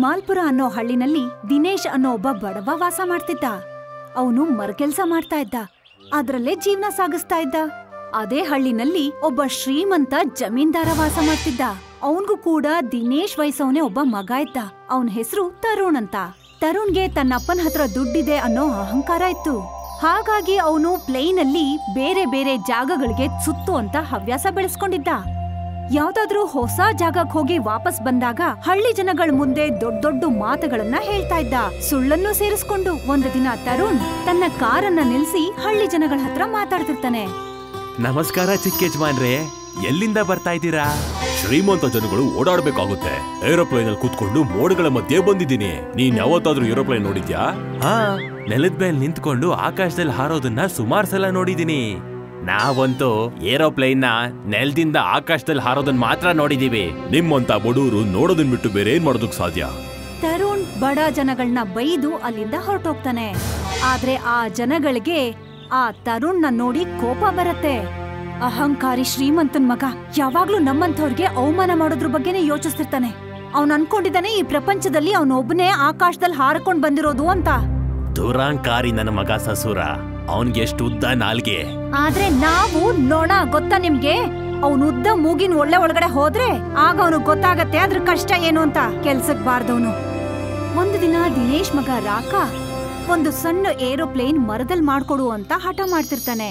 ಕಮಾಲ್ಪುರ ಅನ್ನೋ ಹಳ್ಳಿನಲ್ಲಿ ದಿನೇಶ್ ಅನ್ನೋ ಒಬ್ಬ ಬಡವ ವಾಸ ಮಾಡ್ತಿದ್ದ ಅವನು ಮರಕೆಲ್ಸ ಮಾಡ್ತಾ ಇದ್ದ ಅದ್ರಲ್ಲೇ ಜೀವನ ಸಾಗಿಸ್ತಾ ಇದ್ದ ಅದೇ ಹಳ್ಳಿನಲ್ಲಿ ಒಬ್ಬ ಶ್ರೀಮಂತ ಜಮೀನ್ದಾರ ವಾಸ ಮಾಡ್ತಿದ್ದ ಅವನ್ಗೂ ಕೂಡ ದಿನೇಶ್ ವಯಸ್ಸವನೇ ಒಬ್ಬ ಮಗ ಇದ್ದ ಅವನ ಹೆಸರು ತರುಣ್ ಅಂತ ತರುಣ್ಗೆ ತನ್ನಪ್ಪನ ಹತ್ರ ದುಡ್ಡಿದೆ ಅನ್ನೋ ಅಹಂಕಾರ ಇತ್ತು ಹಾಗಾಗಿ ಅವನು ಪ್ಲೇನ್ ಅಲ್ಲಿ ಬೇರೆ ಬೇರೆ ಜಾಗಗಳಿಗೆ ಸುತ್ತು ಅಂತ ಹವ್ಯಾಸ ಬೆಳೆಸ್ಕೊಂಡಿದ್ದ ಯಾವ್ದಾದ್ರೂ ಹೊಸ ಜಾಗಕ್ ಹೋಗಿ ವಾಪಸ್ ಬಂದಾಗ ಹಳ್ಳಿ ಜನಗಳ ಮುಂದೆ ದೊಡ್ಡ ದೊಡ್ಡ ಮಾತುಗಳನ್ನ ಹೇಳ್ತಾ ಇದ್ದ ಸುಳ್ಳನ್ನು ಸೇರಿಸ್ಕೊಂಡು ಒಂದು ದಿನ ತರುಣ್ ತನ್ನ ಕಾರನ್ನ ನಿಲ್ಸಿ ಹಳ್ಳಿ ಜನಗಳ ಹತ್ರ ಮಾತಾಡ್ತಿರ್ತಾನೆ ನಮಸ್ಕಾರ ಚಿಕ್ಕ ಯಜಮಾನ್ರೆ ಎಲ್ಲಿಂದ ಬರ್ತಾ ಇದ್ದೀರಾ ಶ್ರೀಮಂತ ಜನಗಳು ಓಡಾಡ್ಬೇಕಾಗುತ್ತೆ ಏರೋಪ್ಲೇನ್ ಅಲ್ಲಿ ಕೂತ್ಕೊಂಡು ಮೋಡಗಳ ಮಧ್ಯೆ ಬಂದಿದ್ದೀನಿ ನೀನ್ ಯಾವತ್ತಾದ್ರೂ ಏರೋಪ್ಲೇನ್ ನೋಡಿದ್ಯಾ ಹಾ ನೆಲದ ಮೇಲೆ ನಿಂತ್ಕೊಂಡು ಆಕಾಶದಲ್ಲಿ ಹಾರೋದನ್ನ ಸುಮಾರು ಸಲ ನೋಡಿದೀನಿ ನಾವಂತೂ ಏರೋಪ್ಲೇನ್ ನ ನೆಲದಿಂದ ಆಕಾಶದಲ್ಲಿ ಹಾರೋದನ್ನ ಮಾತ್ರ ನೋಡಿದೀವಿ ನಿಮ್ಮಂತ ಬಡವರು ನೋಡೋದನ್ ಬಿಟ್ಟು ಬೇರೆ ಏನ್ ಮಾಡೋದಕ್ ಸಾಧ್ಯ ತರುಣ್ ಬಡ ಜನಗಳನ್ನ ಬೈದು ಅಲ್ಲಿಂದ ಹೊರಟೋಗ್ತಾನೆ ಆದ್ರೆ ಆ ಜನಗಳಿಗೆ ಆ ತರುಣ್ನ ನೋಡಿ ಕೋಪ ಬರತ್ತೆ ಅಹಂಕಾರಿ ಶ್ರೀಮಂತನ್ ಮಗ ಯಾವಾಗ್ಲೂ ನಮ್ಮಂಥವ್ರಿಗೆ ಅವಮಾನ ಮಾಡೋದ್ರ ಬಗ್ಗೆನೇ ಯೋಚಿಸ್ತಿರ್ತಾನೆ ಅವ್ನ್ ಅನ್ಕೊಂಡಿದ್ದಾನೆ ಈ ಪ್ರಪಂಚದಲ್ಲಿ ಅವನೊಬ್ಬನೇ ಆಕಾಶದಲ್ಲಿ ಹಾರ್ಕೊಂಡ್ ಬಂದಿರೋದು ಅಂತ ದುರಾಂಕಾರಿ ನನ್ನ ಮಗ ಸಸೂರ ಅವನ್ಗೆ ಎಷ್ಟು ಉದ್ದ ನಾಲ್ಗೆ ಆದ್ರೆ ನಾವು ನೋಣ ಗೊತ್ತಾ ನಿಮ್ಗೆ ಅವನು ಉದ್ದ ಮೂಗಿನ ಒಳ್ಳೆ ಒಳಗಡೆ ಹೋದ್ರೆ ಆಗ ಅವನು ಗೊತ್ತಾಗತ್ತೆ ಅದ್ರ ಕಷ್ಟ ಏನು ಅಂತ ಕೆಲ್ಸಕ್ ಬಾರ್ದವನು ಒಂದು ದಿನ ದಿನೇಶ್ ಮಗ ರಾಕ ಒಂದು ಸಣ್ಣ ಏರೋಪ್ಲೇನ್ ಮರದಲ್ಲಿ ಮಾಡ್ಕೊಡು ಅಂತ ಹಠ ಮಾಡ್ತಿರ್ತಾನೆ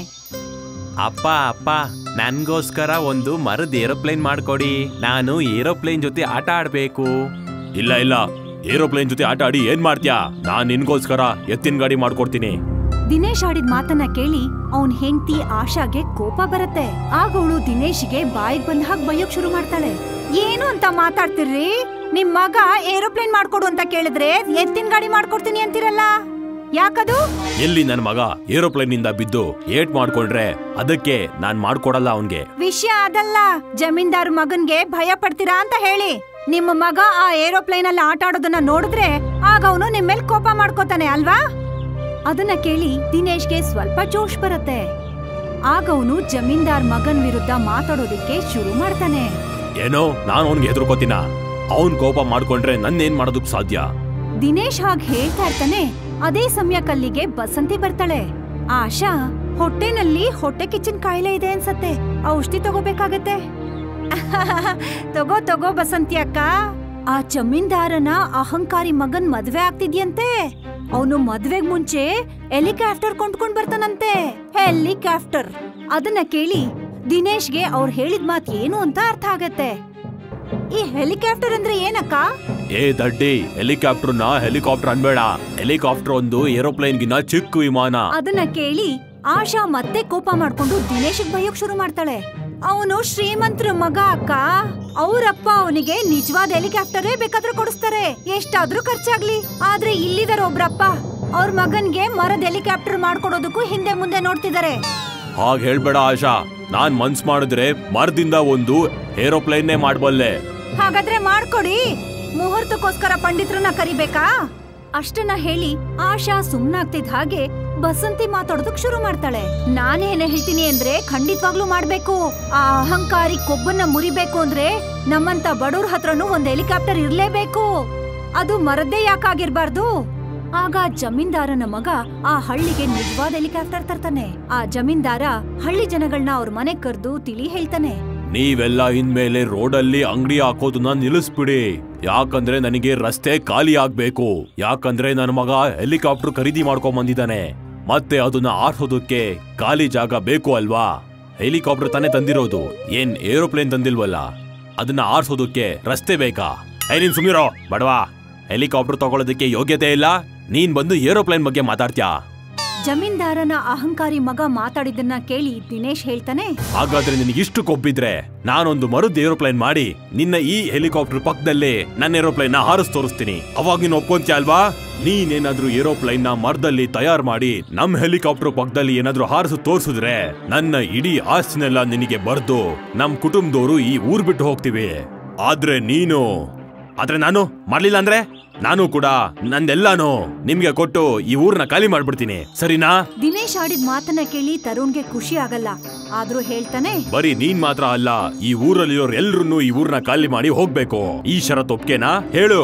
ಅಪ್ಪ ಅಪ್ಪ ನನ್ಗೋಸ್ಕರ ಒಂದು ಮರದ ಏರೋಪ್ಲೇನ್ ಮಾಡ್ಕೊಡಿ ನಾನು ಏರೋಪ್ಲೇನ್ ಜೊತೆ ಆಟ ಆಡ್ಬೇಕು ಇಲ್ಲ ಇಲ್ಲ ಏರೋಪ್ಲೇನ್ ಜೊತೆ ಆಟ ಆಡಿ ಏನ್ ಮಾಡ್ತ್ಯಾ ನಾನ್ ನಿನ್ಗೋಸ್ಕರ ಎತ್ತಿನ ಗಾಡಿ ಮಾಡ್ಕೊಡ್ತೀನಿ ದಿನೇಶ್ ಆಡಿದ ಮಾತನ್ನ ಕೇಳಿ ಅವನ್ ಹೆಂಡತಿ ಆಶಾಗೆ ಕೋಪ ಬರತ್ತೆ ಆಗ ಅವಳು ದಿನೇಶ್ಗೆ ಬಾಯಿಗೆ ಬಂದ ಹಾಗೆ ಬೈಯೋಕ್ ಶುರು ಮಾಡ್ತಾಳೆ ಏನು ಅಂತ ಮಾತಾಡ್ತಿರ್ರಿ ನಿಮ್ ಮಗ ಏರೋಪ್ಲೇನ್ ಮಾಡ್ಕೊಡು ಅಂತ ಕೇಳಿದ್ರೆ ಎತ್ತಿನ ಗಾಡಿ ಮಾಡ್ಕೊಡ್ತೀನಿ ಅಂತಿರಲ್ಲ ಯಾಕದು ಎಲ್ಲಿ ನನ್ ಮಗ ಏರೋಪ್ಲೇನ್ ನಿಂದ ಬಿದ್ದು ಏಟ್ ಮಾಡ್ಕೊಂಡ್ರೆ ಅದಕ್ಕೆ ನಾನ್ ಮಾಡ್ಕೊಡಲ್ಲ ಅವನ್ಗೆ ವಿಷಯ ಅದಲ್ಲ ಜಮೀನ್ದಾರ್ ಮಗನ್ಗೆ ಭಯ ಪಡ್ತೀರಾ ಅಂತ ಹೇಳಿ ನಿಮ್ಮ ಮಗ ಆ ಏರೋಪ್ಲೇನ್ ಅಲ್ಲಿ ಆಟ ಆಡೋದನ್ನ ನೋಡಿದ್ರೆ ಆಗ ಅವನು ನಿಮ್ ಮೇಲೆ ಕೋಪ ಮಾಡ್ಕೋತಾನೆ ಅಲ್ವಾ ಅದನ್ನ ಕೇಳಿ ದಿನೇಶ್ಗೆ ಸ್ವಲ್ಪ ಜೋಶ್ ಬರತ್ತೆ ಆಗ ಅವನು ಜಮೀನ್ದಾರ್ ಮಗನ್ ವಿರುದ್ಧ ಮಾತಾಡೋದಿಕ್ಕೆ ಶುರು ಮಾಡ್ತಾನೆ ಏನೋ ನಾನು ಅವನ್ಗೆ ಹೆದರ್ಕೋತೀನ ಅವನ್ ಕೋಪ ಮಾಡ್ಕೊಂಡ್ರೆ ನನ್ನೇನ್ ಮಾಡೋದಕ್ ಸಾಧ್ಯ ದಿನೇಶ್ ಹಾಗ್ ಹೇಳ್ತಾ ಇರ್ತಾನೆ ಅದೇ ಸಮಯಕ್ಕಲ್ಲಿಗೆ ಬಸಂತಿ ಬರ್ತಾಳೆ ಆಶಾ ಹೊಟ್ಟೆನಲ್ಲಿ ಹೊಟ್ಟೆ ಕಿಚ್ಚನ್ ಕಾಯಿಲೆ ಇದೆ ಅನ್ಸತ್ತೆ ಔಷಧಿ ತಗೋಬೇಕಾಗತ್ತೆ ತಗೋ ತಗೋ ಬಸಂತಿ ಅಕ್ಕ ಆ ಜಮೀನ್ದಾರನ ಅಹಂಕಾರಿ ಮಗನ್ ಮದ್ವೆ ಆಗ್ತಿದ್ಯಂತೆ ಅವನು ಮದ್ವೆಗ್ ಮುಂಚೆ ಹೆಲಿಕಾಪ್ಟರ್ ಕೊಂಡ್ಕೊಂಡ್ ಬರ್ತಾನಂತೆ ಹೆಲಿಕಾಪ್ಟರ್ ಅದನ್ನ ಕೇಳಿ ದಿನೇಶ್ಗೆ ಅವ್ರು ಹೇಳಿದ ಮಾತ್ ಏನು ಅಂತ ಅರ್ಥ ಆಗತ್ತೆ ಈ ಹೆಲಿಕಾಪ್ಟರ್ ಅಂದ್ರೆ ಏನಕ್ಕ ಏ ದಡ್ಡಿ ಹೆಲಿಕಾಪ್ಟರ್ ನ ಹೆಲಿಕಾಪ್ಟರ್ ಅನ್ಬೇಡ ಹೆಲಿಕಾಪ್ಟರ್ ಒಂದು ಏರೋಪ್ಲೇನ್ ಗಿನ ಚಿಕ್ಕ ವಿಮಾನ ಅದನ್ನ ಕೇಳಿ ಆಶಾ ಮತ್ತೆ ಕೋಪ ಮಾಡ್ಕೊಂಡು ದಿನೇಶ್ ಬೈಯೋಕ್ ಶುರು ಮಾಡ್ತಾಳೆ ಅವನು ಶ್ರೀಮಂತರ ಮಗ ಅಕ್ಕ ಅವರಪ್ಪ ಅವನಿಗೆ ನಿಜವಾದ ಹೆಲಿಕಾಪ್ಟರೇ ಬೇಕಾದ್ರೂ ಕೊಡಿಸ್ತಾರೆ ಎಷ್ಟಾದ್ರೂ ಖರ್ಚಾಗ್ಲಿ ಆದ್ರೆ ಇಲ್ಲಿದಾರ ಒಬ್ರಪ್ಪ ಅವ್ರ ಮಗನ್ಗೆ ಮರದ ಹೆಲಿಕಾಪ್ಟರ್ ಮಾಡ್ಕೊಡೋದಕ್ಕೂ ಹಿಂದೆ ಮುಂದೆ ನೋಡ್ತಿದ್ದಾರೆ ಹಾಗ್ ಹೇಳ್ಬೇಡ ಆಶಾ ನಾನ್ ಮನ್ಸ್ ಮಾಡಿದ್ರೆ ಮರದಿಂದ ಒಂದು ಏರೋಪ್ಲೇನ್ನೇ ಮಾಡ್ಬಲ್ಲೆ ಹಾಗಾದ್ರೆ ಮಾಡ್ಕೊಡಿ ಮುಹೂರ್ತಕ್ಕೋಸ್ಕರ ಪಂಡಿತ್ರನ್ನ ಕರಿಬೇಕಾ ಅಷ್ಟನ್ನ ಹೇಳಿ ಆಶಾ ಸುಮ್ನಾಗ್ತಿದ್ ಹಾಗೆ ಬಸಂತಿ ಮಾತಾಡೋದಕ್ ಶುರು ಮಾಡ್ತಾಳೆ ನಾನೇನ್ ಹೇಳ್ತೀನಿ ಅಂದ್ರೆ ಖಂಡಿತವಾಗ್ಲೂ ಮಾಡ್ಬೇಕು ಆ ಅಹಂಕಾರಿ ಕೊಬ್ಬನ್ನ ಮುರಿಬೇಕು ಅಂದ್ರೆ ನಮ್ಮಂತ ಬಡವ್ರ ಹತ್ರನೂ ಒಂದ್ ಹೆಲಿಕಾಪ್ಟರ್ ಇರ್ಲೇಬೇಕು ಅದು ಮರದ್ದೇ ಯಾಕಾಗಿರ್ಬಾರ್ದು ಆಗ ಜಮೀನ್ದಾರನ ಮಗ ಆ ಹಳ್ಳಿಗೆ ನಿಜವಾದ ಹೆಲಿಕಾಪ್ಟರ್ ತರ್ತಾನೆ ಆ ಜಮೀನ್ದಾರ ಹಳ್ಳಿ ಜನಗಳನ್ನ ಅವ್ರ ಮನೆ ಕರ್ದು ತಿಳಿ ಹೇಳ್ತಾನೆ ನೀವೆಲ್ಲ ಇನ್ಮೇಲೆ ರೋಡಲ್ಲಿ ಅಂಗಡಿ ಹಾಕೋದನ್ನ ನಿಲ್ಲಿಸ್ಬಿಡಿ ಯಾಕಂದ್ರೆ ನನಗೆ ರಸ್ತೆ ಖಾಲಿ ಆಗ್ಬೇಕು ಯಾಕಂದ್ರೆ ನನ್ನ ಮಗ ಹೆಲಿಕಾಪ್ಟರ್ ಖರೀದಿ ಮಾಡ್ಕೊಂಡ್ ಬಂದಿದ್ದಾನೆ ಮತ್ತೆ ಅದನ್ನ ಆರ್ಸೋದಕ್ಕೆ ಖಾಲಿ ಜಾಗ ಬೇಕು ಅಲ್ವಾ ಹೆಲಿಕಾಪ್ಟರ್ ತಾನೇ ತಂದಿರೋದು ಏನ್ ಏರೋಪ್ಲೇನ್ ತಂದಿಲ್ವಲ್ಲ ಅದನ್ನ ಆರ್ಸೋದಕ್ಕೆ ರಸ್ತೆ ಬೇಕಾ ಏ ನೀನ್ ಸುಮ್ನಿರೋ ಬಡವಾ ಹೆಲಿಕಾಪ್ಟರ್ ತಗೊಳ್ಳೋದಕ್ಕೆ ಯೋಗ್ಯತೆ ಇಲ್ಲ ನೀನ್ ಬಂದು ಏರೋಪ್ಲೇನ್ ಬಗ್ಗೆ ಮಾತಾಡ್ತ್ಯಾ ಜಮೀನ್ದಾರನ ಅಹಂಕಾರಿ ಮಗ ಮಾತಾಡಿದ್ದನ್ನ ಕೇಳಿ ದಿನೇಶ್ ಹೇಳ್ತಾನೆ ಹಾಗಾದ್ರೆ ನಿನಗಿಷ್ಟು ಕೊಬ್ಬಿದ್ರೆ ನಾನೊಂದು ಮರುದ್ ಏರೋಪ್ಲೇನ್ ಮಾಡಿ ನಿನ್ನ ಈ ಹೆಲಿಕಾಪ್ಟರ್ ಪಕ್ಕದಲ್ಲೇ ನನ್ನ ಏರೋಪ್ಲೇನ್ ನ ಹಾರಿಸ್ ತೋರಿಸ್ತೀನಿ ಅವಾಗ ನೀನ್ ಒಪ್ಕೊಂತ್ಯ ಅಲ್ವಾ ನೀನೇನಾದ್ರೂ ಏರೋಪ್ಲೇನ್ ನ ಮರದಲ್ಲಿ ತಯಾರು ಮಾಡಿ ನಮ್ ಹೆಲಿಕಾಪ್ಟರ್ ಪಕ್ಕದಲ್ಲಿ ಏನಾದ್ರೂ ಹಾರಿಸು ತೋರಿಸಿದ್ರೆ ನನ್ನ ಇಡೀ ಆಸ್ತಿನೆಲ್ಲ ನಿನಗೆ ಬರ್ದು ನಮ್ ಕುಟುಂಬದವರು ಈ ಊರ್ ಬಿಟ್ಟು ಹೋಗ್ತೀವಿ ಆದ್ರೆ ನೀನು ಆದ್ರೆ ನಾನು ಮಾಡ್ಲಿಲ್ಲ ಅಂದ್ರೆ ನಾನು ಕೂಡ ನಂದೆಲ್ಲಾನು ನಿಮ್ಗೆ ಕೊಟ್ಟು ಈ ಊರ್ನ ಖಾಲಿ ಮಾಡ್ಬಿಡ್ತೀನಿ ಸರಿನಾ ದಿನೇಶ್ ಆಡಿದ ಮಾತನ್ನ ಕೇಳಿ ತರುಣ್ಗೆ ಖುಷಿ ಆಗಲ್ಲ ಆದ್ರೂ ಹೇಳ್ತಾನೆ ಬರೀ ನೀನ್ ಮಾತ್ರ ಅಲ್ಲ ಈ ಊರಲ್ಲಿರೋರ್ ಎಲ್ರನ್ನೂ ಈ ಊರ್ನ ಖಾಲಿ ಮಾಡಿ ಹೋಗ್ಬೇಕು ಈ ಷರತ್ ಒಪ್ಕೆನಾ ಹೇಳು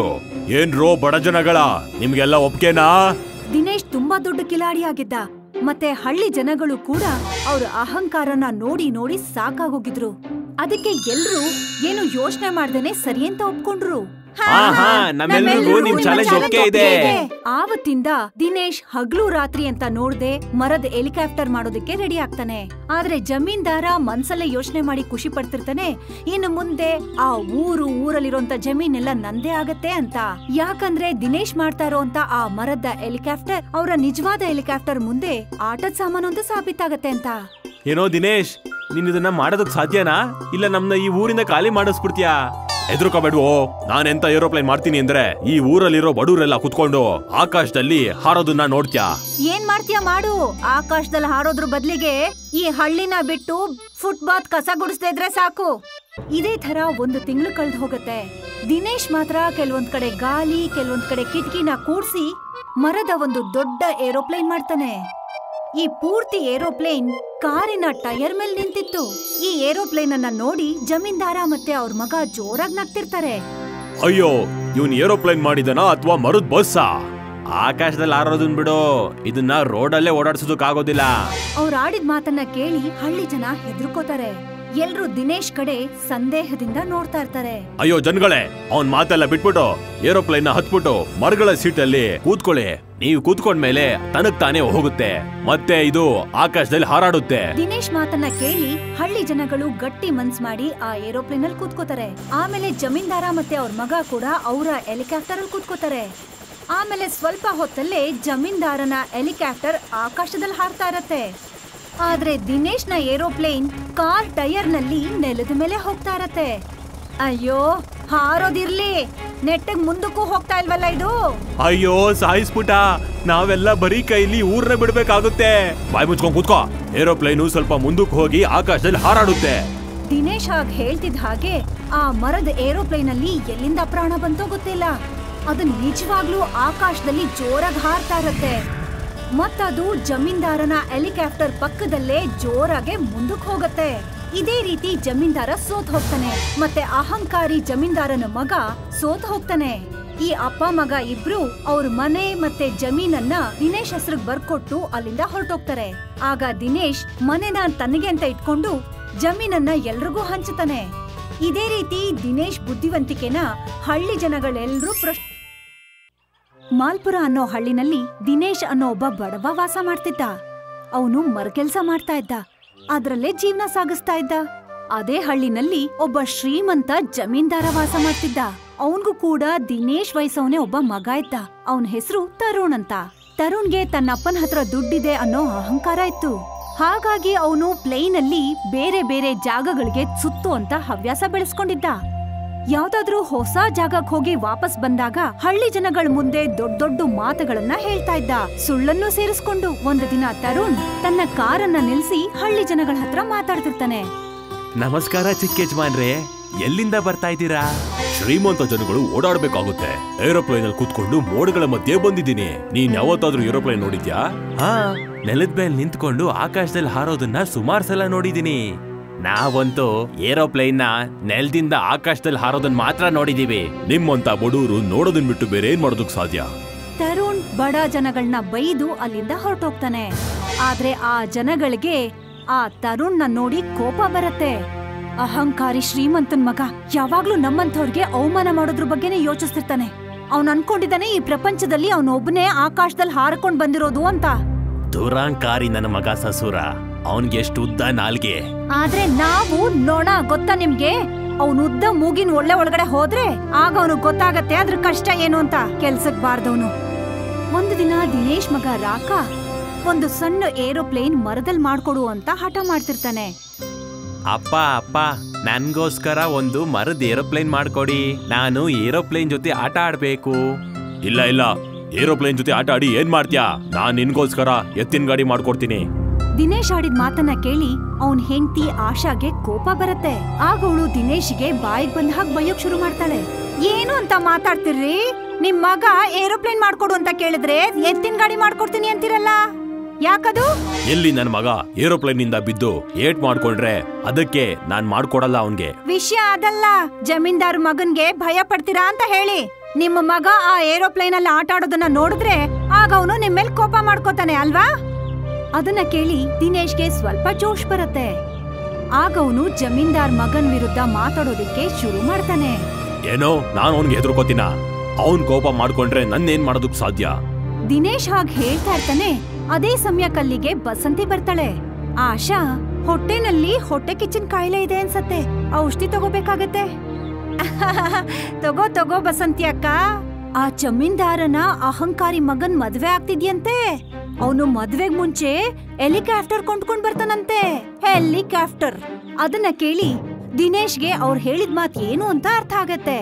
ಏನ್ರೋ ಬಡ ಜನಗಳ ನಿಮ್ಗೆಲ್ಲ ಒಪ್ಕೆನಾ ದಿನೇಶ್ ತುಂಬಾ ದೊಡ್ಡ ಕಿಲಾಡಿ ಆಗಿದ್ದ ಮತ್ತೆ ಹಳ್ಳಿ ಜನಗಳು ಕೂಡ ಅವ್ರ ಅಹಂಕಾರನ ನೋಡಿ ನೋಡಿ ಸಾಕಾಗೋಗಿದ್ರು ಅದಕ್ಕೆ ಎಲ್ರೂ ಏನು ಯೋಚನೆ ಮಾಡ್ದೇನೆ ಸರಿ ಅಂತ ಒಪ್ಕೊಂಡ್ರು ಆಹಾ, ನಮ್ಮೆಲ್ರಿಗೂ ನಿಮ್ challenge ಒಪ್ಗೆ ಇದೆ. ಆವತ್ತಿಂದ ದಿನೇಶ್ ಹಗ್ಲು ರಾತ್ರಿ ಅಂತ ನೋಡ್ದೆ ಮರದ ಹೆಲಿಕಾಪ್ಟರ್ ಮಾಡೋದಕ್ಕೆ ರೆಡಿ ಆಗ್ತಾನೆ ಆದ್ರೆ ಜಮೀನ್ದಾರ ಮನ್ಸಲ್ಲೇ ಯೋಚನೆ ಮಾಡಿ ಖುಷಿ ಪಡ್ತಿರ್ತಾನೆ ಇನ್ನು ಮುಂದೆ ಆ ಊರು ಊರಲ್ಲಿರೋಂತ ಜಮೀನೆಲ್ಲ ನಂದೇ ಆಗತ್ತೆ ಅಂತ ಯಾಕಂದ್ರೆ ದಿನೇಶ್ ಮಾಡ್ತಾ ಇರೋಂತ ಆ ಮರದ ಹೆಲಿಕಾಪ್ಟರ್ ಅವರ ನಿಜವಾದ ಹೆಲಿಕಾಪ್ಟರ್ ಮುಂದೆ ಆಟದ ಸಾಮಾನು ಅಂತ ಸಾಬೀತಾಗತ್ತೆ ಅಂತ ಏನೋ ದಿನೇಶ್ ನೀನ್ ಇದನ್ನ ಮಾಡೋದಕ್ ಸಾಧ್ಯನಾ ಇಲ್ಲ ನಮ್ನ ಈ ಊರಿಂದ ಖಾಲಿ ಮಾಡಿಸ್ಬಿಡ್ತೀಯಾ ಹೆದರ್ಕೋಬೇಡ್ವೋ ನಾನೆಂತ ಏರೋಪ್ಲೇನ್ ಮಾಡ್ತೀನಿ ಅಂದ್ರೆ ಈ ಊರಲ್ಲಿರೋ ಬಡವರೆಲ್ಲ ಕುತ್ಕೊಂಡು ಆಕಾಶದಲ್ಲಿ ಹಾರೋದನ್ನ ನೋಡ್ತ್ಯಾ ಏನ್ ಮಾಡ್ತೀಯ ಮಾಡು ಆಕಾಶದಲ್ಲಿ ಹಾರೋದ್ರ ಬದ್ಲಿಗೆ ಈ ಹಳ್ಳಿನ ಬಿಟ್ಟು ಫುಟ್ಬಾತ್ ಕಸ ಗುಡಿಸ್ತಾ ಇದ್ರೆ ಸಾಕು ಇದೇ ತರ ಒಂದು ತಿಂಗಳು ಕಳ್ದು ಹೋಗತ್ತೆ ದಿನೇಶ್ ಮಾತ್ರ ಕೆಲವೊಂದ್ ಕಡೆ ಗಾಲಿ ಕೆಲವೊಂದ್ ಕಡೆ ಕಿಟಕಿನ ಕೂಡ್ಸಿ ಮರದ ಒಂದು ದೊಡ್ಡ ಏರೋಪ್ಲೇನ್ ಮಾಡ್ತಾನೆ ಈ ಪೂರ್ತಿ ಏರೋಪ್ಲೇನ್ ಕಾರಿನ ಟೈರ್ ಮೇಲೆ ನಿಂತಿತ್ತು ಈ ಏರೋಪ್ಲೇನ್ ಅನ್ನ ನೋಡಿ ಜಮೀನ್ದಾರ ಮತ್ತೆ ಅವ್ರ ಮಗ ಜೋರಾಗಿ ನಗ್ತಿರ್ತಾರೆ ಅಯ್ಯೋ ಇವನ್ ಏರೋಪ್ಲೇನ್ ಮಾಡಿದನಾ ಅಥವಾ ಮರುದ್ ಬಸ್ಸಾ ಆಕಾಶದಲ್ಲಿ ಹಾರೋದನ್ ಬಿಡು ಇದನ್ನ ರೋಡಲ್ಲೇ ಓಡಾಡ್ಸೋದಕ್ಕಾಗೋದಿಲ್ಲ ಅವ್ರ ಆಡಿದ ಮಾತನ್ನ ಕೇಳಿ ಹಳ್ಳಿ ಜನ ಹೆದರ್ಕೋತಾರೆ ಎಲ್ರು ದಿನೇಶ್ ಕಡೆ ಸಂದೇಹದಿಂದ ನೋಡ್ತಾ ಇರ್ತಾರೆ ಅಯ್ಯೋ ಜನಗಳೇ ಅವನ್ ಮಾತೆಲ್ಲ ಬಿಟ್ಬಿಟ್ಟು ಏರೋಪ್ಲೇನ್ ನ ಹತ್ಬಿಟ್ಟು ಮರಗಳ ಸೀಟಲ್ಲಿ ಕೂತ್ಕೊಳ್ಳಿ ನೀವು ಕೂತ್ಕೊಂಡ್ಮೇಲೆ ತನಗ್ ತಾನೇ ಹೋಗುತ್ತೆ ಮತ್ತೆ ಇದು ಆಕಾಶದಲ್ಲಿ ಹಾರಾಡುತ್ತೆ ದಿನೇಶ್ ಮಾತನ್ನ ಕೇಳಿ ಹಳ್ಳಿ ಜನಗಳು ಗಟ್ಟಿ ಮನ್ಸ್ ಮಾಡಿ ಆ ಏರೋಪ್ಲೇನ್ ಅಲ್ಲಿ ಕೂತ್ಕೋತಾರೆ ಆಮೇಲೆ ಜಮೀನ್ದಾರ ಮತ್ತೆ ಅವ್ರ ಮಗ ಕೂಡ ಅವರ ಹೆಲಿಕಾಪ್ಟರ್ ಅಲ್ಲಿ ಕೂತ್ಕೋತಾರೆ ಆಮೇಲೆ ಸ್ವಲ್ಪ ಹೊತ್ತಲ್ಲೇ ಜಮೀನ್ದಾರನ ಹೆಲಿಕಾಪ್ಟರ್ ಆಕಾಶದಲ್ಲಿ ಹಾರ್ತಾ ಇರತ್ತೆ ಆದ್ರೆ ದಿನೇಶ್ನ ಏರೋಪ್ಲೇನ್ ಕಾರ್ ಟೈರ್ ನಲ್ಲಿ ನೆಲದ ಮೇಲೆ ಹೋಗ್ತಾ ಇರತ್ತೆ ಅಯ್ಯೋ ಹಾರೋದಿರ್ಲಿ ನೆಟ್ಟಗ್ ಮುಂದಕ್ಕೂ ಹೋಗ್ತಾ ಇಲ್ವಲ್ಲ ಇದು ಅಯ್ಯೋ ಸಾಯಿಸ್ಬಿಟ ನಾವೆಲ್ಲ ಬರೀ ಕೈಲಿ ಊರ್ನ ಬಿಡ್ಬೇಕಾಗುತ್ತೆ ಬಾಯ್ ಮುಚ್ಕೊಂಡ್ ಕೂತ್ಕೋ ಏರೋಪ್ಲೇನು ಸ್ವಲ್ಪ ಮುಂದಕ್ಕೆ ಹೋಗಿ ಆಕಾಶದಲ್ಲಿ ಹಾರಾಡುತ್ತೆ ದಿನೇಶ್ ಹಾಗ್ ಹೇಳ್ತಿದ್ ಹಾಗೆ ಆ ಮರದ ಏರೋಪ್ಲೇನ್ ಅಲ್ಲಿ ಎಲ್ಲಿಂದ ಪ್ರಾಣ ಬಂತೋ ಗೊತ್ತಿಲ್ಲ ಅದು ನಿಜವಾಗ್ಲೂ ಆಕಾಶದಲ್ಲಿ ಜೋರಾಗಿ ಹಾರ್ತಾ ಇರತ್ತೆ ಮತ್ತದು ಜಮೀನ್ದಾರನ ಹೆಲಿಕಾಪ್ಟರ್ ಪಕ್ಕದಲ್ಲೇ ಜೋರಾಗೆ ಮುಂದಕ್ಕೆ ಹೋಗತ್ತೆ ಇದೇ ರೀತಿ ಜಮೀನ್ದಾರ ಸೋತ್ ಹೋಗ್ತಾನೆ ಮತ್ತೆ ಅಹಂಕಾರಿ ಜಮೀನ್ದಾರನ ಮಗ ಸೋತ್ ಹೋಗ್ತಾನೆ ಈ ಅಪ್ಪ ಮಗ ಇಬ್ರು ಅವ್ರ ಮನೆ ಮತ್ತೆ ಜಮೀನನ್ನ ದಿನೇಶ್ ಹೆಸರಿಗೆ ಬರ್ಕೊಟ್ಟು ಅಲ್ಲಿಂದ ಹೊರಟೋಗ್ತಾರೆ ಆಗ ದಿನೇಶ್ ಮನೆನ ತನಗೆ ಅಂತ ಇಟ್ಕೊಂಡು ಜಮೀನನ್ನ ಎಲ್ರಿಗೂ ಹಂಚುತ್ತಾನೆ ಇದೇ ರೀತಿ ದಿನೇಶ್ ಬುದ್ಧಿವಂತಿಕೆನ ಹಳ್ಳಿ ಜನಗಳೆಲ್ಲರೂ ಪ್ರಶ್ ಮಾಲ್ಪುರ ಅನ್ನೋ ಹಳ್ಳಿನಲ್ಲಿ ದಿನೇಶ್ ಅನ್ನೋ ಒಬ್ಬ ಬಡವ ವಾಸ ಮಾಡ್ತಿದ್ದ ಅವನು ಮರಕೆಲ್ಸ ಮಾಡ್ತಾ ಇದ್ದ ಅದ್ರಲ್ಲೇ ಜೀವನ ಸಾಗಿಸ್ತಾ ಇದ್ದ ಅದೇ ಹಳ್ಳಿನಲ್ಲಿ ಒಬ್ಬ ಶ್ರೀಮಂತ ಜಮೀನ್ದಾರ ವಾಸ ಮಾಡ್ತಿದ್ದ ಅವನ್ಗೂ ಕೂಡ ದಿನೇಶ್ ವಯಸ್ಸವನೇ ಒಬ್ಬ ಮಗ ಇದ್ದ ಅವನ ಹೆಸರು ತರುಣ್ ಅಂತ ತರುಣ್ಗೆ ತನ್ನಪ್ಪನ ಹತ್ರ ದುಡ್ಡಿದೆ ಅನ್ನೋ ಅಹಂಕಾರ ಇತ್ತು ಹಾಗಾಗಿ ಅವನು ಪ್ಲೇನ್ ಅಲ್ಲಿ ಬೇರೆ ಬೇರೆ ಜಾಗಗಳಿಗೆ ಸುತ್ತು ಅಂತ ಹವ್ಯಾಸ ಬೆಳೆಸ್ಕೊಂಡಿದ್ದ ಯಾವ್ದಾದ್ರೂ ಹೊಸ ಜಾಗಕ್ ಹೋಗಿ ವಾಪಸ್ ಬಂದಾಗ ಹಳ್ಳಿ ಜನಗಳ ಮುಂದೆ ದೊಡ್ಡ ದೊಡ್ಡ ಮಾತುಗಳನ್ನ ಹೇಳ್ತಾ ಇದ್ದ ಸುಳ್ಳನ್ನು ಸೇರಿಸ್ಕೊಂಡು ಒಂದು ದಿನ ತರುಣ್ ತನ್ನ ಕಾರನ್ನ ನಿಲ್ಸಿ ಹಳ್ಳಿ ಜನಗಳ ಹತ್ರ ಮಾತಾಡ್ತಿರ್ತಾನೆ ನಮಸ್ಕಾರ ಚಿಕ್ಕ ಯಜಮಾನ್ರೆ ಎಲ್ಲಿಂದ ಬರ್ತಾ ಇದ್ದೀರಾ ಶ್ರೀಮಂತ ಜನಗಳು ಓಡಾಡ್ಬೇಕಾಗುತ್ತೆ ಏರೋಪ್ಲೇನ್ ಅಲ್ಲಿ ಕೂತ್ಕೊಂಡು ಮೋಡಗಳ ಮಧ್ಯೆ ಬಂದಿದ್ದೀನಿ ನೀನ್ ಯಾವತ್ತಾದ್ರೂ ಏರೋಪ್ಲೇನ್ ನೋಡಿದ್ಯಾ ಹಾ ನೆಲದ ಮೇಲೆ ನಿಂತ್ಕೊಂಡು ಆಕಾಶದಲ್ಲಿ ಹಾರೋದನ್ನ ಸುಮಾರು ಸಲ ನೋಡಿದೀನಿ ನಾವಂತೂ ಏರೋಪ್ಲೇನ್ ನ ನೆಲದಿಂದ ಆಕಾಶದಲ್ಲಿ ಹಾರೋದನ್ನ ಮಾತ್ರ ನೋಡಿದೀವಿ ನಿಮ್ಮಂತ ಬಡವರು ನೋಡೋದನ್ ಬಿಟ್ಟು ಬೇರೆ ಏನ್ ಮಾಡೋದಕ್ ಸಾಧ್ಯ ತರುಣ್ ಬಡ ಜನಗಳನ್ನ ಬೈದು ಅಲ್ಲಿಂದ ಹೊರಟೋಗ್ತಾನೆ ಆದ್ರೆ ಆ ಜನಗಳಿಗೆ ಆ ತರುಣ್ನ ನೋಡಿ ಕೋಪ ಬರತ್ತೆ ಅಹಂಕಾರಿ ಶ್ರೀಮಂತನ್ ಮಗ ಯಾವಾಗ್ಲೂ ನಮ್ಮಂಥವ್ರಿಗೆ ಅವಮಾನ ಮಾಡೋದ್ರ ಬಗ್ಗೆನೇ ಯೋಚಿಸ್ತಿರ್ತಾನೆ ಅವ್ನ್ ಅನ್ಕೊಂಡಿದ್ದಾನೆ ಈ ಪ್ರಪಂಚದಲ್ಲಿ ಅವನೊಬ್ಬನೇ ಆಕಾಶದಲ್ಲಿ ಹಾರ್ಕೊಂಡ್ ಬಂದಿರೋದು ಅಂತ ದುರಾಂಕಾರಿ ನನ್ನ ಮಗ ಸಸೂರ ಅವನ್ಗೆ ಎಷ್ಟು ಉದ್ದ ನಾಲ್ಗೆ ಆದ್ರೆ ನಾವು ನೋಣ ಗೊತ್ತಾ ನಿಮ್ಗೆ ಅವನ್ ಉದ್ದ ಮೂಗಿನ ಒಳ್ಳೆ ಒಳಗಡೆ ಹೋದ್ರೆ ಆಗ ಅವನು ಗೊತ್ತಾಗತ್ತೆ ಅದ್ರ ಕಷ್ಟ ಏನು ಅಂತ ಕೆಲ್ಸಕ್ ಬಾರ್ದವನು ಒಂದು ದಿನ ದಿನೇಶ್ ಮಗ ರಾಕ ಒಂದು ಸಣ್ಣ ಏರೋಪ್ಲೇನ್ ಮರದಲ್ ಮಾಡ್ಕೊಡು ಅಂತ ಹಠ ಮಾಡ್ತಿರ್ತಾನೆ ಅಪ್ಪ ಅಪ್ಪ ನನ್ಗೋಸ್ಕರ ಒಂದು ಮರದ ಏರೋಪ್ಲೇನ್ ಮಾಡ್ಕೊಡಿ ನಾನು ಏರೋಪ್ಲೇನ್ ಜೊತೆ ಆಟ ಆಡ್ಬೇಕು ಇಲ್ಲ ಇಲ್ಲ ಏರೋಪ್ಲೇನ್ ಜೊತೆ ಆಟ ಆಡಿ ಏನ್ ಮಾಡ್ತ್ಯಾ ನಾನ್ ನಿನ್ಗೋಸ್ಕರ ಎತ್ತಿನ ಗಾಡಿ ಮಾಡ್ಕೊಡ್ತೀನಿ ದಿನೇಶ್ ಆಡಿದ ಮಾತನ್ನ ಕೇಳಿ ಅವನ್ ಹೆಂಡತಿ ಆಶಾಗೆ ಕೋಪ ಬರತ್ತೆ ಆಗ ಅವಳು ದಿನೇಶ್ಗೆ ಬಾಯಿಗೆ ಬಂದ ಹಾಗೆ ಬೈಯೋಕ್ ಶುರು ಮಾಡ್ತಾಳೆ ಏನು ಅಂತ ಮಾತಾಡ್ತಿರ್ರಿ ನಿಮ್ ಮಗ ಏರೋಪ್ಲೇನ್ ಮಾಡ್ಕೊಡು ಅಂತ ಕೇಳಿದ್ರೆ ಎತ್ತಿನ ಗಾಡಿ ಮಾಡ್ಕೊಡ್ತೀನಿ ಅಂತಿರಲ್ಲ ಯಾಕದು ಎಲ್ಲಿ ನನ್ನ ಮಗ ಏರೋಪ್ಲೇನ್ ನಿಂದ ಬಿದ್ದು ಏಟ್ ಮಾಡ್ಕೊಂಡ್ರೆ ಅದಕ್ಕೆ ನಾನ್ ಮಾಡ್ಕೊಡಲ್ಲ ಅವನ್ಗೆ ವಿಷಯ ಅದಲ್ಲ ಜಮೀನ್ದಾರ್ ಮಗನ್ಗೆ ಭಯ ಪಡ್ತೀರಾ ಅಂತ ಹೇಳಿ ನಿಮ್ಮ ಮಗ ಆ ಏರೋಪ್ಲೇನ್ ಅಲ್ಲಿ ಆಟ ಆಡೋದನ್ನ ನೋಡಿದ್ರೆ ಆಗ ಅವನು ನಿಮ್ ಮೇಲೆ ಕೋಪ ಮಾಡ್ಕೋತಾನೆ ಅಲ್ವಾ ಅದನ್ನ ಕೇಳಿ ದಿನೇಶ್ಗೆ ಸ್ವಲ್ಪ ಜೋಶ್ ಬರುತ್ತೆ ಆಗ ಅವನು ಜಮೀನ್ದಾರ್ ಮಗನ್ ವಿರುದ್ಧ ಮಾತಾಡೋದಿಕ್ಕೆ ಶುರು ಮಾಡ್ತಾನೆ ಏನೋ ನಾನು ಅವನ್ಗೆ ಹೆದರ್ಕೋತೀನ ಅವನ್ ಕೋಪ ಮಾಡ್ಕೊಂಡ್ರೆ ನನ್ನೇನ್ ಮಾಡೋದಕ್ ಸಾಧ್ಯ ದಿನೇಶ್ ಹಾಗ್ ಹೇಳ್ತಾ ಇರ್ತಾನೆ ಅದೇ ಸಮಯಕ್ಕಲ್ಲಿಗೆ ಬಸಂತಿ ಬರ್ತಾಳೆ ಆಶಾ ಹೊಟ್ಟೆನಲ್ಲಿ ಹೊಟ್ಟೆ ಕಿಚ್ಚಿನ ಕಾಯಿಲೆ ಇದೆ ಅನ್ಸತ್ತೆ ಔಷಧಿ ತಗೋಬೇಕಾಗತ್ತೆ ತಗೋ ತಗೋ ಬಸಂತಿ ಅಕ್ಕ ಆ ಜಮೀನ್ದಾರನ ಅಹಂಕಾರಿ ಮಗನ್ ಮದ್ವೆ ಆಗ್ತಿದ್ಯಂತೆ ಅವನು ಮದ್ವೆಗ್ ಮುಂಚೆ ಹೆಲಿಕಾಪ್ಟರ್ ಕೊಂಡ್ಕೊಂಡ್ ಬರ್ತಾನಂತೆ ಹೆಲಿಕಾಪ್ಟರ್ ಅದನ್ನ ಕೇಳಿ ದಿನೇಶ್ಗೆ ಅವ್ರು ಹೇಳಿದ ಮಾತ್ ಏನು ಅಂತ ಅರ್ಥ ಆಗತ್ತೆ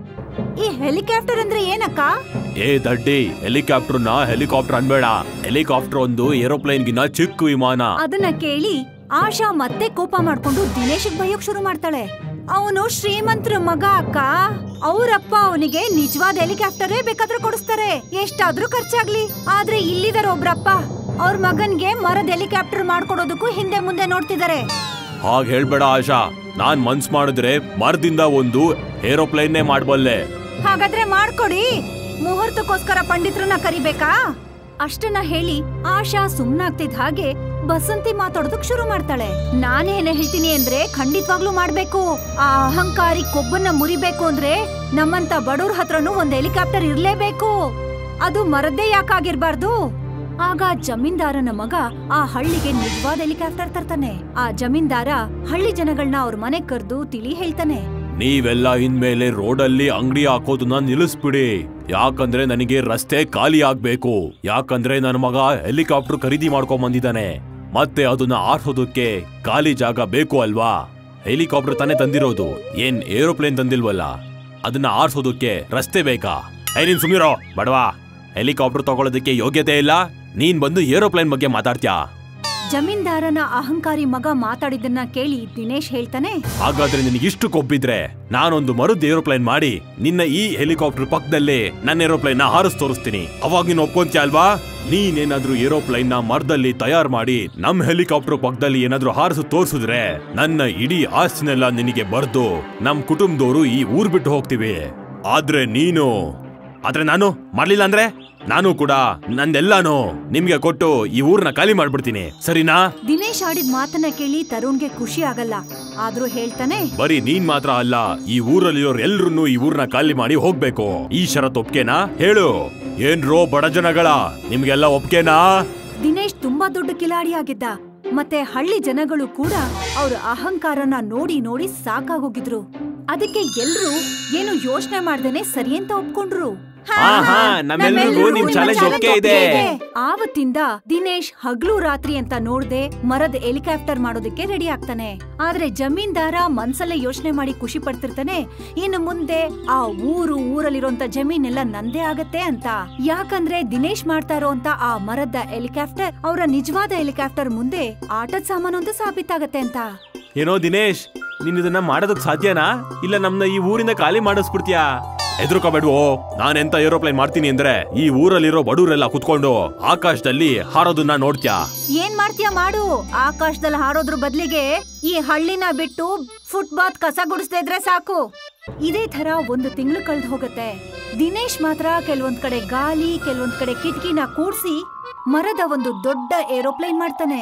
ಈ ಹೆಲಿಕಾಪ್ಟರ್ ಅಂದ್ರೆ ಏನಕ್ಕ ಏ ದಡ್ಡಿ ಹೆಲಿಕಾಪ್ಟರ್ನ ಹೆಲಿಕಾಪ್ಟರ್ ಅನ್ಬೇಡ ಹೆಲಿಕಾಪ್ಟರ್ ಒಂದು ಏರೋಪ್ಲೇನ್ ಗಿನ್ನ ಚಿಕ್ಕ ವಿಮಾನ ಅದನ್ನ ಕೇಳಿ ಆಶಾ ಮತ್ತೆ ಕೋಪ ಮಾಡ್ಕೊಂಡು ದಿನೇಶಗ್ ಬೈಯೋಕ್ ಶುರು ಮಾಡ್ತಾಳೆ ಅವನು ಶ್ರೀಮಂತರ ಮಗ ಅಕ್ಕ ಅವರಪ್ಪ ಅವನಿಗೆ ನಿಜವಾದ ಹೆಲಿಕಾಪ್ಟರೇ ಬೇಕಾದ್ರೂ ಕೊಡಿಸ್ತಾರೆ ಎಷ್ಟಾದ್ರೂ ಖರ್ಚಾಗ್ಲಿ ಆದ್ರೆ ಇಲ್ಲಿದಾರ ಒಬ್ರಪ್ಪ ಅವ್ರ ಮಗನ್ಗೆ ಮರದ ಹೆಲಿಕಾಪ್ಟರ್ ಮಾಡ್ಕೊಡೋದಕ್ಕೂ ಹಿಂದೆ ಮುಂದೆ ನೋಡ್ತಿದ್ದಾರೆ ಹಾಗ್ ಹೇಳ್ಬೇಡ ಆಶಾ ನಾನ್ ಮನ್ಸ್ ಮಾಡಿದ್ರೆ ಮರದಿಂದ ಒಂದು ಏರೋಪ್ಲೇನ್ನೇ ಮಾಡ್ಬಲ್ಲೆ ಹಾಗಾದ್ರೆ ಮಾಡ್ಕೊಡಿ ಮುಹೂರ್ತಕ್ಕೋಸ್ಕರ ಪಂಡಿತ್ರನ್ನ ಕರಿಬೇಕಾ ಅಷ್ಟನ್ನ ಹೇಳಿ ಆಶಾ ಸುಮ್ನಾಗ್ತಿದ್ ಹಾಗೆ ಬಸಂತಿ ಮಾತಾಡೋದಕ್ ಶುರು ಮಾಡ್ತಾಳೆ ನಾನೇನ ಹೇಳ್ತೀನಿ ಅಂದ್ರೆ ಖಂಡಿತವಾಗ್ಲೂ ಮಾಡ್ಬೇಕು ಆ ಅಹಂಕಾರಿ ಕೊಬ್ಬನ್ನ ಮುರಿಬೇಕು ಅಂದ್ರೆ ನಮ್ಮಂತ ಬಡವ್ರ ಹತ್ರನೂ ಒಂದ್ ಹೆಲಿಕಾಪ್ಟರ್ ಇರ್ಲೇಬೇಕು ಅದು ಮರದ್ದೇ ಯಾಕಾಗಿರ್ಬಾರ್ದು ಆಗ ಜಮೀನ್ದಾರನ ಮಗ ಆ ಹಳ್ಳಿಗೆ ನಿಜವಾದ ಹೆಲಿಕಾಪ್ಟರ್ ತರ್ತಾನೆ ಆ ಜಮೀನ್ದಾರ ಹಳ್ಳಿ ಜನಗಳನ್ನ ಅವ್ರ ಮನೆ ಕರ್ದು ತಿಳಿ ಹೇಳ್ತಾನೆ ನೀವೆಲ್ಲ ಇನ್ಮೇಲೆ ರೋಡಲ್ಲಿ ಅಂಗಡಿ ಹಾಕೋದನ್ನ ನಿಲ್ಲಿಸ್ಬಿಡಿ ಯಾಕಂದ್ರೆ ನನಗೆ ರಸ್ತೆ ಖಾಲಿ ಆಗ್ಬೇಕು ಯಾಕಂದ್ರೆ ನನ್ನ ಮಗ ಹೆಲಿಕಾಪ್ಟರ್ ಖರೀದಿ ಮಾಡ್ಕೊಂಡ್ ಬಂದಿದ್ದಾನೆ ಮತ್ತೆ ಅದನ್ನ ಆರ್ಸೋದಕ್ಕೆ ಖಾಲಿ ಜಾಗ ಬೇಕು ಅಲ್ವಾ ಹೆಲಿಕಾಪ್ಟರ್ ತಾನೇ ತಂದಿರೋದು ಏನ್ ಏರೋಪ್ಲೇನ್ ತಂದಿಲ್ವಲ್ಲ ಅದನ್ನ ಆರ್ಸೋದಕ್ಕೆ ರಸ್ತೆ ಬೇಕಾ ಏ ನೀನ್ ಸುಮ್ಮಿರೋ ಬಡವಾ ಹೆಲಿಕಾಪ್ಟರ್ ತಗೊಳ್ಳೋದಕ್ಕೆ ಯೋಗ್ಯತೆ ಇಲ್ಲ ನೀನ್ ಬಂದು ಏರೋಪ್ಲೇನ್ ಬಗ್ಗೆ ಮಾತಾಡ್ತ್ಯಾ ಜಮೀನ್ದಾರನ ಅಹಂಕಾರಿ ಮಗ ಮಾತಾಡಿದ್ದನ್ನ ಕೇಳಿ ದಿನೇಶ್ ಹೇಳ್ತಾನೆ ಹಾಗಾದ್ರೆ ನಿನಗಿಷ್ಟು ಕೊಬ್ಬಿದ್ರೆ ನಾನೊಂದು ಮರುದ್ ಏರೋಪ್ಲೇನ್ ಮಾಡಿ ನಿನ್ನ ಈ ಹೆಲಿಕಾಪ್ಟರ್ ಪಕ್ಕದಲ್ಲೇ ನನ್ನ ಏರೋಪ್ಲೇನ್ ನ ಹಾರಿಸ್ ತೋರಿಸ್ತೀನಿ ಅವಾಗ ನೀನ್ ಒಪ್ಕೊಂತೀಯ ಅಲ್ವಾ ನೀನೇನಾದ್ರೂ ಏರೋಪ್ಲೇನ್ ನ ಮರದಲ್ಲಿ ತಯಾರು ಮಾಡಿ ನಮ್ ಹೆಲಿಕಾಪ್ಟರ್ ಪಕ್ಕದಲ್ಲಿ ಏನಾದ್ರೂ ಹಾರಿಸು ತೋರಿಸಿದ್ರೆ ನನ್ನ ಇಡೀ ಆಸ್ತಿನೆಲ್ಲ ನಿನಗೆ ಬರ್ದು ನಮ್ ಕುಟುಂಬದವರು ಈ ಊರ್ ಬಿಟ್ಟು ಹೋಗ್ತೀವಿ ಆದ್ರೆ ನೀನು ಆದ್ರೆ ನಾನು ಮಾಡ್ಲಿಲ್ಲ ಅಂದ್ರೆ ನಾನು ಕೂಡ ನಂದೆಲ್ಲಾನು ನಿಮ್ಗೆ ಕೊಟ್ಟು ಈ ಊರ್ನ ಖಾಲಿ ಮಾಡ್ಬಿಡ್ತೀನಿ ಸರಿನಾ ದಿನೇಶ್ ಆಡಿದ ಮಾತನ್ನ ಕೇಳಿ ತರುಣ್ಗೆ ಖುಷಿ ಆಗಲ್ಲ ಆದ್ರೂ ಹೇಳ್ತಾನೆ ಬರೀ ನೀನ್ ಮಾತ್ರ ಅಲ್ಲ ಈ ಊರಲ್ಲಿರೋರ್ ಎಲ್ರನ್ನೂ ಈ ಊರ್ನ ಖಾಲಿ ಮಾಡಿ ಹೋಗ್ಬೇಕು ಈ ಷರತ್ ಒಪ್ಕೆನಾ ಹೇಳು ಏನ್ರೋ ಬಡ ಜನಗಳ ನಿಮ್ಗೆಲ್ಲ ಒಪ್ಕೆನಾ ದಿನೇಶ್ ತುಂಬಾ ದೊಡ್ಡ ಕಿಲಾಡಿ ಆಗಿದ್ದ ಮತ್ತೆ ಹಳ್ಳಿ ಜನಗಳು ಕೂಡ ಅವ್ರ ಅಹಂಕಾರನ ನೋಡಿ ನೋಡಿ ಸಾಕಾಗೋಗಿದ್ರು ಅದಕ್ಕೆ ಎಲ್ರೂ ಏನು ಯೋಚನೆ ಮಾಡ್ದೇನೆ ಸರಿ ಅಂತ ಒಪ್ಕೊಂಡ್ರು ಆಹಾ, ನಮ್ಮೆಲ್ರಿಗೂ ನಿಮ್ challenge ಒಪ್ಗೆ ಇದೆ. ಆವತ್ತಿಂದ ದಿನೇಶ್ ಹಗ್ಲು ರಾತ್ರಿ ಅಂತ ನೋಡ್ದೆ ಮರದ ಹೆಲಿಕಾಪ್ಟರ್ ಮಾಡೋದಕ್ಕೆ ರೆಡಿ ಆಗ್ತಾನೆ ಆದ್ರೆ ಜಮೀನ್ದಾರ ಮನ್ಸಲ್ಲೇ ಯೋಚನೆ ಮಾಡಿ ಖುಷಿ ಪಡ್ತಿರ್ತಾನೆ ಇನ್ನು ಮುಂದೆ ಆ ಊರು ಊರಲ್ಲಿರೋಂತ ಜಮೀನೆಲ್ಲ ನಂದೇ ಆಗತ್ತೆ ಅಂತ ಯಾಕಂದ್ರೆ ದಿನೇಶ್ ಮಾಡ್ತಾ ಇರೋಂತ ಆ ಮರದ ಹೆಲಿಕಾಪ್ಟರ್ ಅವರ ನಿಜವಾದ ಹೆಲಿಕಾಪ್ಟರ್ ಮುಂದೆ ಆಟದ ಸಾಮಾನು ಅಂತ ಸಾಬೀತಾಗತ್ತೆ ಅಂತ ಏನೋ ದಿನೇಶ್ ನೀನ್ ಇದನ್ನ ಮಾಡೋದಕ್ ಸಾಧ್ಯನಾ ಇಲ್ಲ ನಮ್ನ ಈ ಊರಿಂದ ಖಾಲಿ ಮಾಡಿಸ್ಬಿಡ್ತೀಯಾ ಹೆದರ್ಕೋಬೇಡ್ವೋ ನಾನೆಂತ ಏರೋಪ್ಲೇನ್ ಮಾಡ್ತೀನಿ ಅಂದ್ರೆ ಈ ಊರಲ್ಲಿರೋ ಬಡವರೆಲ್ಲ ಕುತ್ಕೊಂಡು ಆಕಾಶದಲ್ಲಿ ಹಾರೋದನ್ನ ನೋಡ್ತ್ಯಾ ಏನ್ ಮಾಡ್ತೀಯ ಮಾಡು ಆಕಾಶದಲ್ಲಿ ಹಾರೋದ್ರ ಬದ್ಲಿಗೆ ಈ ಹಳ್ಳಿನ ಬಿಟ್ಟು ಫುಟ್ಬಾತ್ ಕಸ ಗುಡಿಸ್ತಾ ಇದ್ರೆ ಸಾಕು ಇದೇ ತರ ಒಂದು ತಿಂಗಳು ಕಳ್ದು ಹೋಗತ್ತೆ ದಿನೇಶ್ ಮಾತ್ರ ಕೆಲವೊಂದ್ ಕಡೆ ಗಾಲಿ ಕೆಲವೊಂದ್ ಕಡೆ ಕಿಟಕಿನ ಕೂಡ್ಸಿ ಮರದ ಒಂದು ದೊಡ್ಡ ಏರೋಪ್ಲೇನ್ ಮಾಡ್ತಾನೆ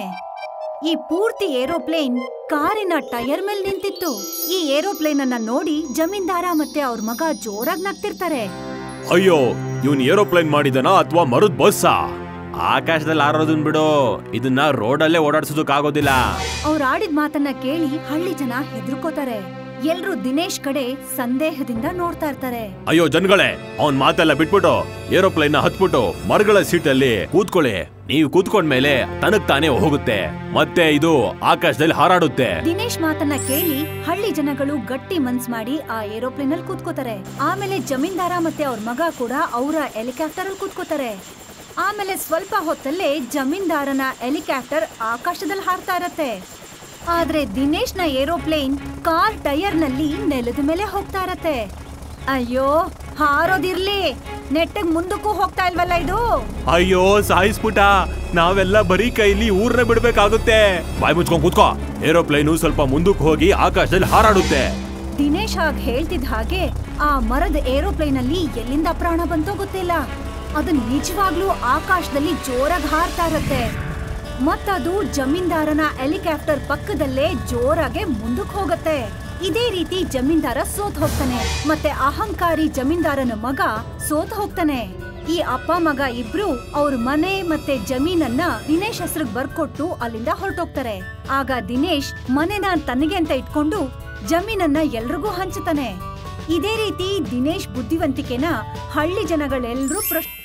ಈ ಪೂರ್ತಿ ಏರೋಪ್ಲೇನ್ ಕಾರಿನ ಟೈರ್ ಮೇಲೆ ನಿಂತಿತ್ತು ಈ ಏರೋಪ್ಲೇನ್ ಅನ್ನ ನೋಡಿ ಜಮೀನ್ದಾರ ಮತ್ತೆ ಅವ್ರ ಮಗ ಜೋರಾಗಿ ನಗ್ತಿರ್ತಾರೆ ಅಯ್ಯೋ ಇವನ್ ಏರೋಪ್ಲೇನ್ ಮಾಡಿದನಾ ಅಥವಾ ಮರುದ್ ಬಸ್ಸಾ ಆಕಾಶದಲ್ಲಿ ಹಾರೋದನ್ ಬಿಡು ಇದನ್ನ ರೋಡಲ್ಲೇ ಓಡಾಡ್ಸೋದಕ್ಕಾಗೋದಿಲ್ಲ ಅವ್ರ ಆಡಿದ ಮಾತನ್ನ ಕೇಳಿ ಹಳ್ಳಿ ಜನ ಹೆದರ್ಕೋತಾರೆ ಎಲ್ರು ದಿನೇಶ್ ಕಡೆ ಸಂದೇಹದಿಂದ ನೋಡ್ತಾ ಇರ್ತಾರೆ ಅಯ್ಯೋ ಜನಗಳೇ ಅವನ್ ಮಾತೆಲ್ಲ ಬಿಟ್ಬಿಟ್ಟು ಏರೋಪ್ಲೇನ್ ನ ಹತ್ಬಿಟ್ಟು ಮರಗಳ ಸೀಟಲ್ಲಿ ಕೂತ್ಕೊಳ್ಳಿ ನೀವು ಕೂತ್ಕೊಂಡ್ಮೇಲೆ ತನಗ್ ತಾನೇ ಹೋಗುತ್ತೆ ಮತ್ತೆ ಇದು ಆಕಾಶದಲ್ಲಿ ಹಾರಾಡುತ್ತೆ ದಿನೇಶ್ ಮಾತನ್ನ ಕೇಳಿ ಹಳ್ಳಿ ಜನಗಳು ಗಟ್ಟಿ ಮನ್ಸ್ ಮಾಡಿ ಆ ಏರೋಪ್ಲೇನ್ ಅಲ್ಲಿ ಕೂತ್ಕೋತಾರೆ ಆಮೇಲೆ ಜಮೀನ್ದಾರ ಮತ್ತೆ ಅವ್ರ ಮಗ ಕೂಡ ಅವರ ಹೆಲಿಕಾಪ್ಟರ್ ಅಲ್ಲಿ ಕೂತ್ಕೋತಾರೆ ಆಮೇಲೆ ಸ್ವಲ್ಪ ಹೊತ್ತಲ್ಲೇ ಜಮೀನ್ದಾರನ ಹೆಲಿಕಾಪ್ಟರ್ ಆಕಾಶದಲ್ಲಿ ಹಾರ್ತಾ ಇರತ್ತೆ ಆದ್ರೆ ದಿನೇಶ್ನ ಏರೋಪ್ಲೇನ್ ಕಾರ್ ಟೈರ್ ನಲ್ಲಿ ನೆಲದ ಮೇಲೆ ಹೋಗ್ತಾ ಇರತ್ತೆ ಅಯ್ಯೋ ಹಾರೋದಿರ್ಲಿ ನೆಟ್ಟಗ್ ಮುಂದಕ್ಕೂ ಹೋಗ್ತಾ ಇಲ್ವಲ್ಲ ಇದು ಅಯ್ಯೋ ಸಾಯಿಸ್ಬಿಟ ನಾವೆಲ್ಲ ಬರೀ ಕೈಲಿ ಊರ್ನ ಬಿಡ್ಬೇಕಾಗುತ್ತೆ ಬಾಯ್ ಮುಚ್ಕೊಂಡ್ ಕೂತ್ಕೋ ಏರೋಪ್ಲೇನು ಸ್ವಲ್ಪ ಮುಂದಕ್ಕೆ ಹೋಗಿ ಆಕಾಶದಲ್ಲಿ ಹಾರಾಡುತ್ತೆ ದಿನೇಶ್ ಹಾಗ್ ಹೇಳ್ತಿದ್ ಹಾಗೆ ಆ ಮರದ ಏರೋಪ್ಲೇನ್ ಅಲ್ಲಿ ಎಲ್ಲಿಂದ ಪ್ರಾಣ ಬಂತೋ ಗೊತ್ತಿಲ್ಲ ಅದು ನಿಜವಾಗ್ಲೂ ಆಕಾಶದಲ್ಲಿ ಜೋರಾಗಿ ಹಾರ್ತಾ ಇರತ್ತೆ ಮತ್ತದು ಜಮೀನ್ದಾರನ ಹೆಲಿಕಾಪ್ಟರ್ ಪಕ್ಕದಲ್ಲೇ ಜೋರಾಗೆ ಮುಂದಕ್ಕೆ ಹೋಗತ್ತೆ ಇದೇ ರೀತಿ ಜಮೀನ್ದಾರ ಸೋತ್ ಹೋಗ್ತಾನೆ ಮತ್ತೆ ಅಹಂಕಾರಿ ಜಮೀನ್ದಾರನ ಮಗ ಸೋತ್ ಹೋಗ್ತಾನೆ ಈ ಅಪ್ಪ ಮಗ ಇಬ್ರು ಅವ್ರ ಮನೆ ಮತ್ತೆ ಜಮೀನನ್ನ ದಿನೇಶ್ ಹೆಸರಿಗೆ ಬರ್ಕೊಟ್ಟು ಅಲ್ಲಿಂದ ಹೊರಟೋಗ್ತಾರೆ ಆಗ ದಿನೇಶ್ ಮನೆನ ತನಗೆ ಅಂತ ಇಟ್ಕೊಂಡು ಜಮೀನನ್ನ ಎಲ್ರಿಗೂ ಹಂಚುತ್ತಾನೆ ಇದೇ ರೀತಿ ದಿನೇಶ್ ಬುದ್ಧಿವಂತಿಕೆನ ಹಳ್ಳಿ ಜನಗಳೆಲ್ಲರೂ ಪ್ರಶ್